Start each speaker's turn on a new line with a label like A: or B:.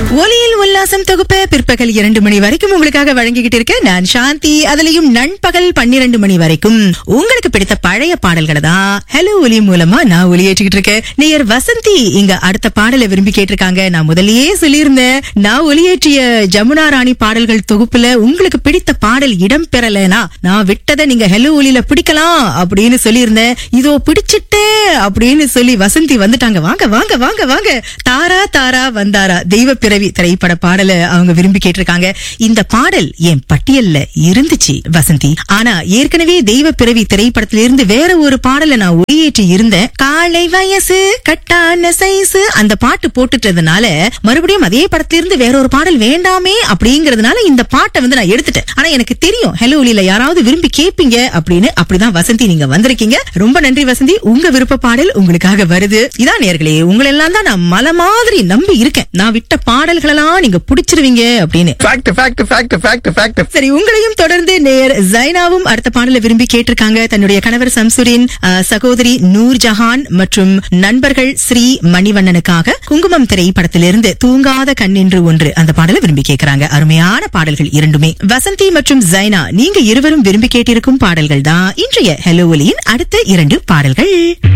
A: ஒலியில் உல்லாசம் தொகுப்பு பிற்பகல் இரண்டு மணி வரைக்கும் உங்களுக்காக வழங்கிக்கிட்டு இருக்கேன் நான் சாந்தி அதுலயும் நண்பகல் பன்னிரண்டு மணி வரைக்கும் உங்களுக்கு பிடித்த பழைய பாடல்களை தான் ஹலோ ஒலி மூலமா நான் ஒலியேற்றிக்கிட்டு இருக்கேன் நேயர் வசந்தி இங்க அடுத்த பாடலை விரும்பி கேட்டிருக்காங்க நான் முதல்லயே சொல்லியிருந்தேன் நான் ஒலியேற்றிய ஜமுனா ராணி பாடல்கள் தொகுப்புல உங்களுக்கு பிடித்த பாடல் இடம் பெறலைனா நான் விட்டதை நீங்க ஹலோ ஒலியில பிடிக்கலாம் அப்படின்னு சொல்லியிருந்தேன் இதோ பிடிச்சிட்டு அப்படின்னு சொல்லி வசந்தி வந்துட்டாங்க வாங்க வாங்க வாங்க வாங்க தாரா தாரா வந்தாரா தெய்வ பிறவி திரைப்பட பாடல அவங்க விரும்பி கேட்டிருக்காங்க இந்த பாடல் என் பட்டியல்ல இருந்துச்சு வசந்தி ஆனா ஏற்கனவே தெய்வ பிறவி திரைப்படத்திலிருந்து வேற ஒரு பாடலை நான் ஒளியேற்றி இருந்தேன் காலை வயசு கட்டான சைஸு அந்த பாட்டு போட்டுட்டதுனால மறுபடியும் அதே படத்திலிருந்து வேற ஒரு பாடல் வேண்டாமே அப்படிங்கறதுனால இந்த பாட்டை வந்து நான் எடுத்துட்டேன் ஆனா எனக்கு தெரியும் ஹலோ ஒலியில யாராவது விரும்பி கேப்பீங்க அப்படின்னு அப்படிதான் வசந்தி நீங்க வந்திருக்கீங்க ரொம்ப நன்றி வசந்தி உங்க விருப்ப பாடல் உங்களுக்காக வருது இதான் நேர்களே உங்களை எல்லாம் தான் நான் மலை மாதிரி நம்பி இருக்கேன் நான் விட்ட பாடல்களெல்லாம் நீங்க புடிச்சிருவீங்க அப்படின்னு
B: fact fact fact fact fact
A: சரி உங்களையும் தொடர்ந்து நேர் ஜைனாவும் அடுத்த பாடலை விரும்பி கேட்டிருக்காங்க தன்னுடைய கணவர் சம்சுரின் அஹ், சகோதரி நூர் ஜஹான் மற்றும் நண்பர்கள் ஸ்ரீ மணிவண்ணனுக்காக குங்குமம் திரைப்படத்திலிருந்து தூங்காத கண்ணென்று ஒன்று அந்த பாடலை விரும்பி கேட்கறாங்க அருமையான பாடல்கள் இரண்டுமே வசந்தி மற்றும் ஜைனா நீங்க இருவரும் விரும்பி கேட்டிருக்கும் பாடல்கள் தான் இன்றைய ஹெலோ ஒலியின் அடுத்த இரண்டு பாடல்கள்